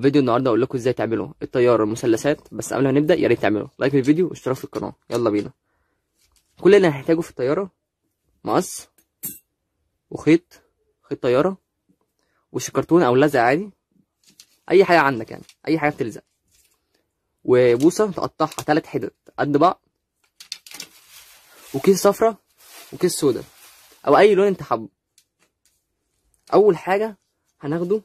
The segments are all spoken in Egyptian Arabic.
فيديو النهارده اقول لكم ازاي تعملوا الطياره المثلثات بس قبل ما نبدا يا ريت تعملوا لايك للفيديو واشتراك في القناه يلا بينا كل اللي هنحتاجه في الطياره مقص وخيط خيط طياره وشكرتون او لزق عادي اي حاجه عندك يعني اي حاجه بتلزق وبوصه تقطعها ثلاث حتت قد بعض وكيس صفرة وكيس سودا او اي لون انت حابه اول حاجه هناخده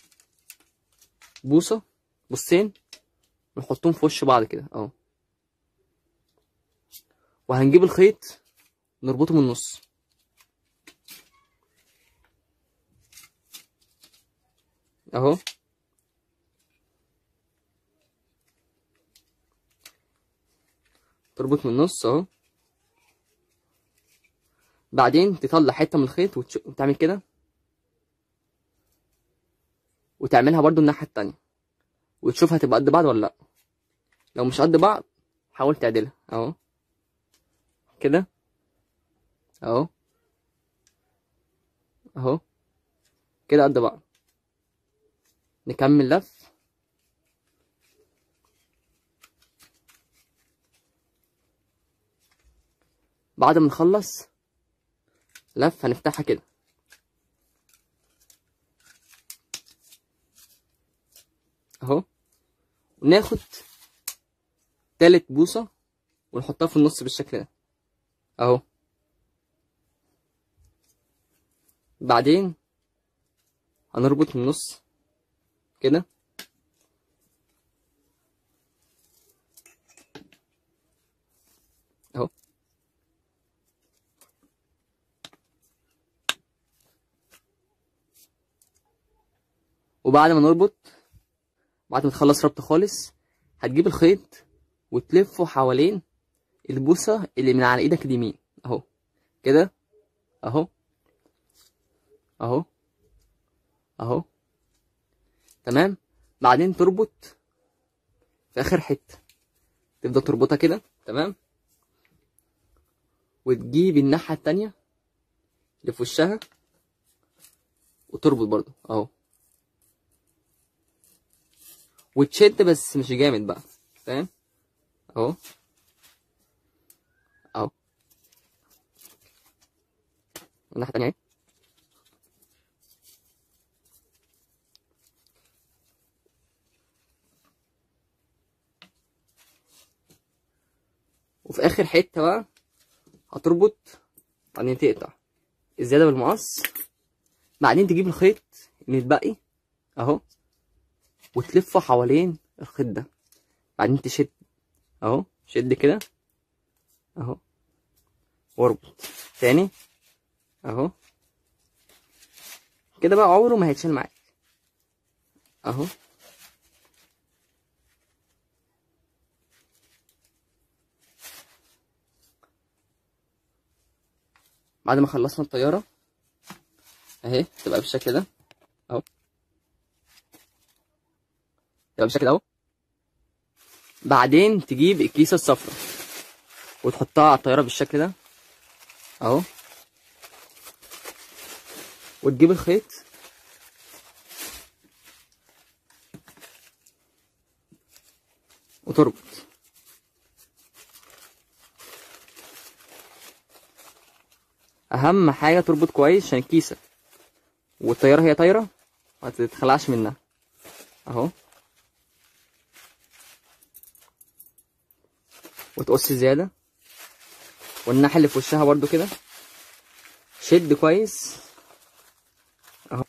بوصه بوصين ونحطهم في وش بعض كده اهو وهنجيب الخيط نربطه من النص اهو تربط من النص اهو بعدين تطلع حته من الخيط وتش- وتعمل كده وتعملها برضو الناحيه التانية وتشوف هتبقى قد بعض ولا لا لو مش قد بعض حاول تعدلها اهو كده اهو اهو كده قد بعض نكمل لف بعد ما نخلص لف هنفتحها كده اهو وناخد تالت بوصة ونحطها في النص بالشكل ده اهو بعدين هنربط من النص كده اهو وبعد ما نربط بعد ما تخلص ربط خالص هتجيب الخيط وتلفه حوالين البوصة اللي من على ايدك اليمين اهو كده اهو اهو اهو تمام بعدين تربط في اخر حته تفضل تربطها كده تمام وتجيب الناحيه التانية اللي في وشها وتربط برضو اهو وتشد بس مش جامد بقى فاهم اهو اهو الناحيه التانية اهي وفي اخر حته بقى هتربط بعدين تقطع الزياده بالمقص بعدين تجيب الخيط المتبقي اهو وتلفه حوالين الخيط ده بعدين تشد اهو شد كده اهو واربط تاني اهو كده بقى عمره ما هيتشال معاك اهو بعد ما خلصنا الطيارة اهي تبقى بالشكل ده اهو تبقى بالشكل ده اهو بعدين تجيب الكيسة الصفرا وتحطها على الطيارة بالشكل ده اهو وتجيب الخيط وتربط اهم حاجه تربط كويس عشان الكيسه والطياره هي طايره ما تتخلعش منها اهو وتقص زياده والناحيه اللي في وشها برضو كده شد كويس اهو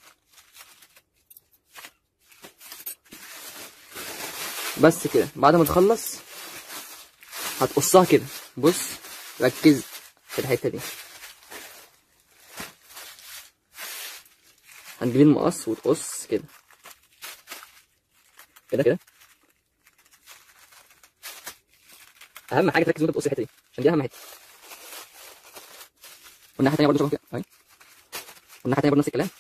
بس كده بعد ما تخلص هتقصها كده بص ركز في الحته دي هتجيب المقص وتقص كده كده كده اهم حاجه تركز وانت بتقص الحته دي عشان دي اهم حته والناحيه التانيه برضه شبه كده اهي والناحيه التانيه برضه نفس الكلام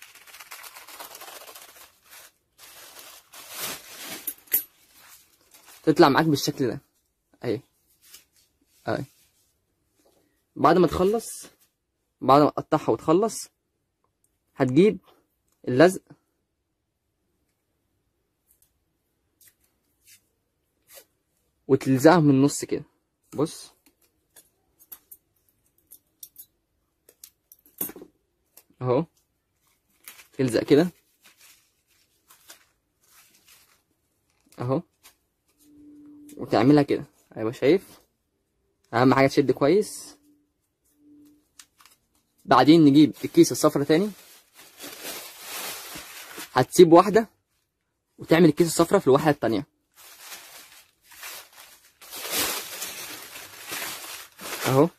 تطلع معاك بالشكل ده اهي اهي بعد ما تخلص بعد ما تقطعها وتخلص هتجيب اللزق وتلزقها من النص كده بص اهو تلزق كده اهو وتعملها كده ايوه شايف اهم حاجه تشد كويس بعدين نجيب الكيس الصفرا تاني هتسيب واحده وتعمل الكيس الصفرا في الواحده التانيه اهو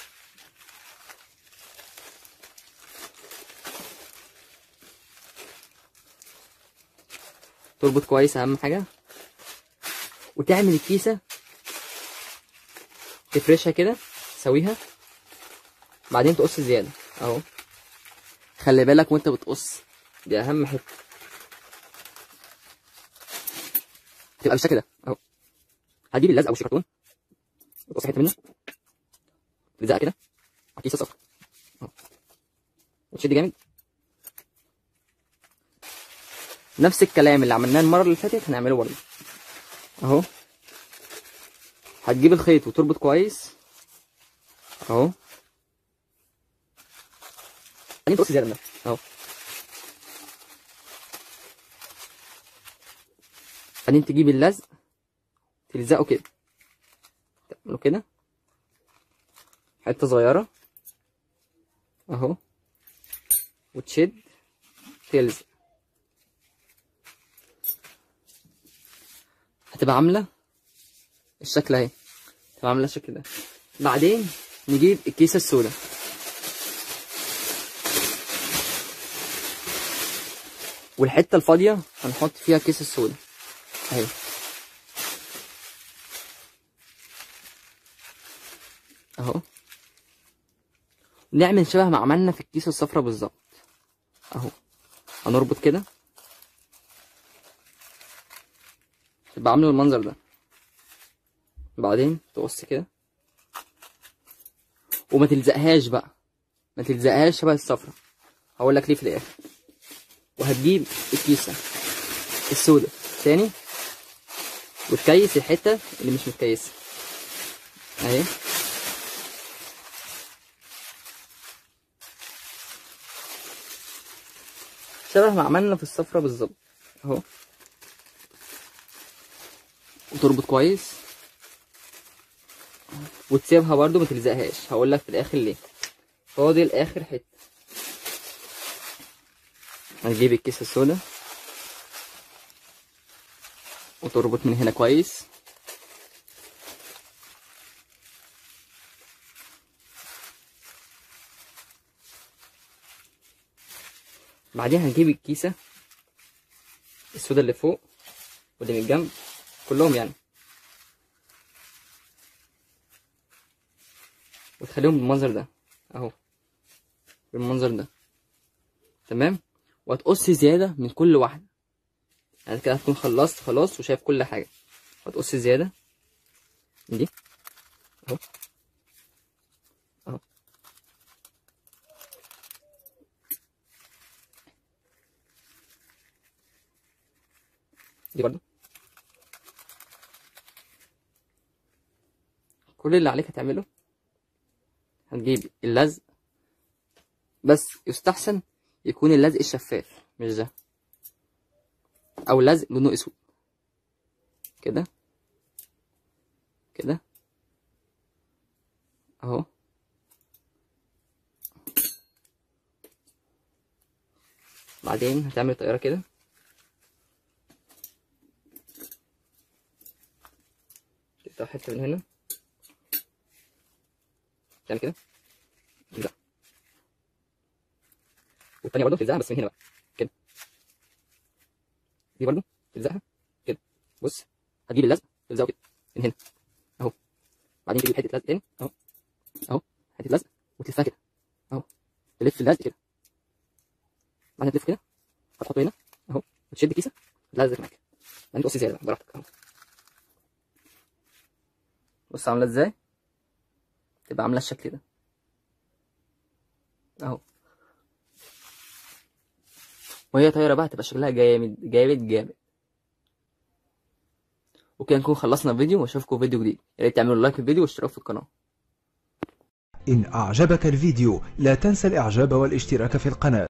تربط كويس اهم حاجه وتعمل الكيسه تفرشها كده تسويها بعدين تقص زياده اهو خلي بالك وانت بتقص دي اهم حته تبقى بالشكل ده اهو هتجيب اللزق او الشيكرتون وتقص حته منه تلزقها كده على الكيسه الصفرا اهو وتشد جامد نفس الكلام اللي عملناه المره اللي فاتت هنعمله برضه اهو هتجيب الخيط وتربط كويس اهو بعدين تقص زياده من ده اهو بعدين تجيب اللزق تلزقه كده تعمله كده حته صغيره اهو وتشد تلزق هتبقى عامله الشكل اهي تبقى عامله الشكل ده بعدين نجيب الكيسه السوداء والحته الفاضيه هنحط فيها الكيسه السوداء اهي اهو نعمل شبه ما عملنا في الكيسه الصفراء بالظبط اهو هنربط كده تبقى عامله المنظر ده بعدين تقص كده وما تلزقهاش بقى ما تلزقهاش شبه الصفرة هقول لك ليه في الاخر وهتجيب الكيسه السوداء تاني وتكيس الحته اللي مش متكيسه اهي شبه ما عملنا في الصفرة بالظبط اهو وتربط كويس وتسيبها برضو ما تلزقهاش هقول لك في الاخر ليه فاضل اخر حته هتجيب الكيسه السوداء وتربط من هنا كويس بعدين هنجيب الكيسه السوداء اللي فوق واللي من الجنب كلهم يعني وتخليهم بالمنظر ده اهو بالمنظر ده تمام وهتقص زياده من كل واحده يعني كده هتكون خلصت خلاص وشايف كل حاجه هتقص زياده من دي اهو اهو دي برضو كل اللي عليك هتعمله هتجيب اللزق بس يستحسن يكون اللزق الشفاف مش ده او لزق لونه اسود كده كده اهو بعدين هتعمل طيارة كده تقطع حتة من هنا تعمل كده لا والتانية برضه تلزقها بس من هنا بقى كده دي برضه تلزقها كده بص هتجيب اللزق تلزقه كده من هنا اهو بعدين تجيب حتة لزق تاني اهو اهو حتة لزق وتلفها كده اهو تلف اللزق كده بعدين تلف كده هتحطه هنا اهو وتشد كيسة تلزق معاك بعدين تقص زيادة براحتك اهو بص عاملة ازاي تبقى عاملة الشكل ده اهو وهي طايرة بقى تبقى شكلها جامد جامد جامد وكده نكون خلصنا الفيديو واشوفكم في فيديو جديد يا ريت تعملوا لايك للفيديو واشتراك في القناه إن أعجبك الفيديو لا تنسى الإعجاب والاشتراك في القناة